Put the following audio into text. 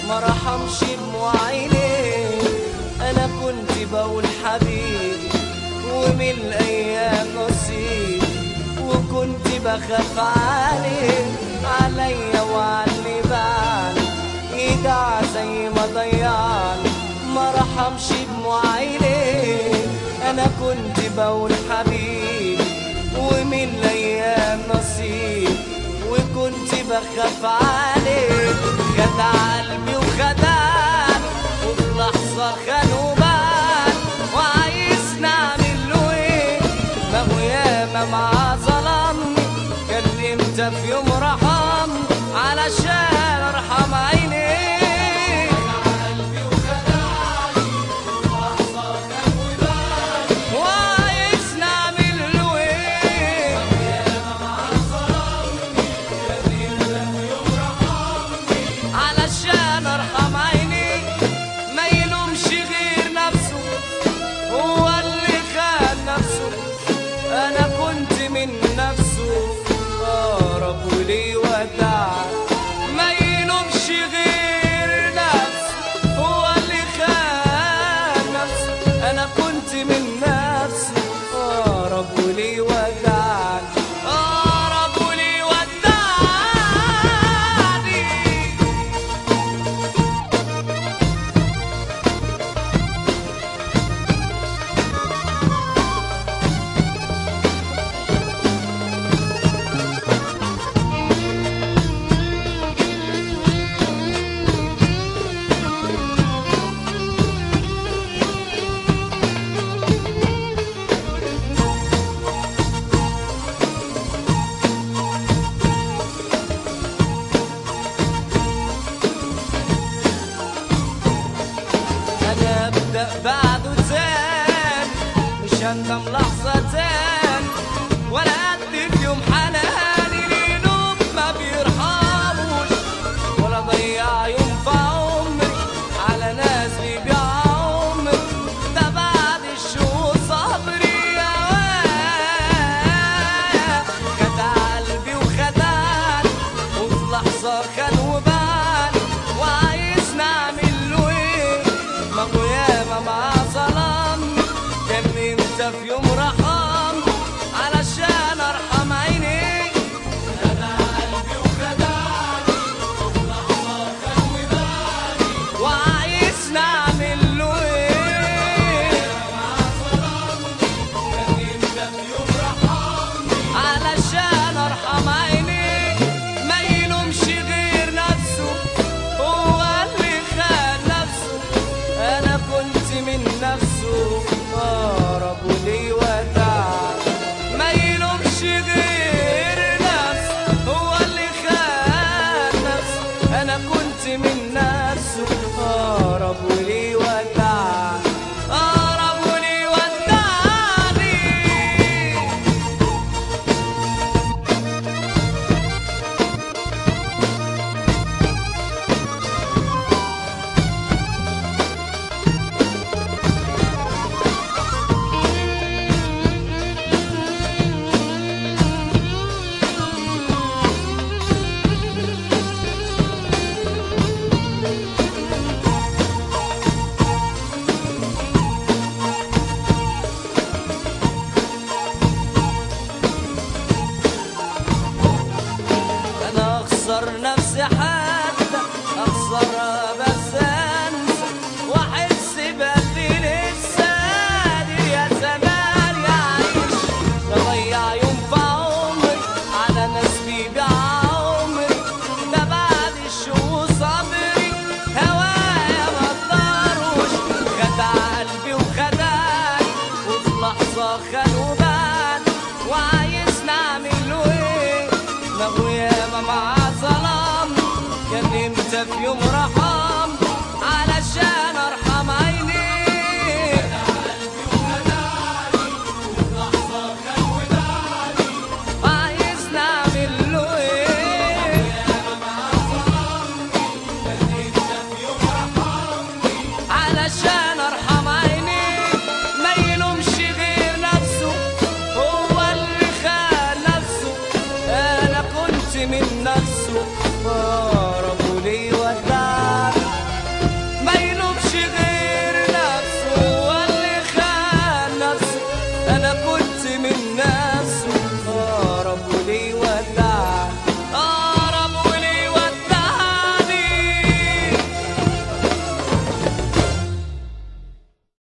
ما رحمش دموع عينيه انا كنت بقول حبيبي ومن الايام نصيب وكنت بخاف عليه عليا وعلي بالي يدع زي ما ضيعني ما رحمش دموع عينيه انا كنت بقول حبيبي ومن الايام نصيب وكنت بخاف عليه خدع قلبي وخدعني وفي لحظة خان وبان وعايز نعمل له ايه ما هو ياما معاه ظلمني كان امتى في يوم رحمني علشان ارحم عينيه وعايز نعمل له ايه علشان ارحم عيني ما يلومش غير نفسه هو اللي خان نفسه انا كنت من نفسه اقرب ولي ودع ما يلومش غير نفسه هو اللي خان نفسه انا كنت من نفسه اقرب ولي ودع اقرب ولي ودعني انا ابدا بعده تاني مش هندم لحظه تاني ولا قد في يوم حناني لينوب ما بيرحموش ولا ضيع يوم في عمري على ناس بيبيع عمري ده بعد الشهور صبري يا واد خدع قلبي وخدعني وفي لحظه خان وبالي وعايز نعمل له ايه ما هو ياما معاه ظلمني كان امتى في يوم رحمني علشان ارحم عيني خدع قلبي وخدعني وفي لحظه خان وبالي وعايز نعمل له ايه علشان ارحم عيني ما يلومش غير نفسه هو اللي خان نفسه انا كنت من نفسه اقرب ولي ودع ما يلومش غير نفسه هو اللي خان نفسه انا كنت من نفسه اقرب ولي ودع اقرب ولي ودعني انا اخسر نفسي حتى اخسرها بس انسى واحس بقلبي لسه قادر يا زمان يعيش اضيع يوم في عمري على ناس بيبيع عمري ده بعد الشهور صبري هوايا ما اقدروش خدع قلبي وخدعني وفي لحظه خان وبان وعايز نعمل له ايه ما هو ياما معاه ظلم كان امتى في يوم رحم علشان ارحم عيني عايز نعمل له ايه علشان ارحم عيني ما يلومش غير نفسه هو اللي خان نفسه انا كنت من نفسه اقرب لي ودعني انا كنت من الناس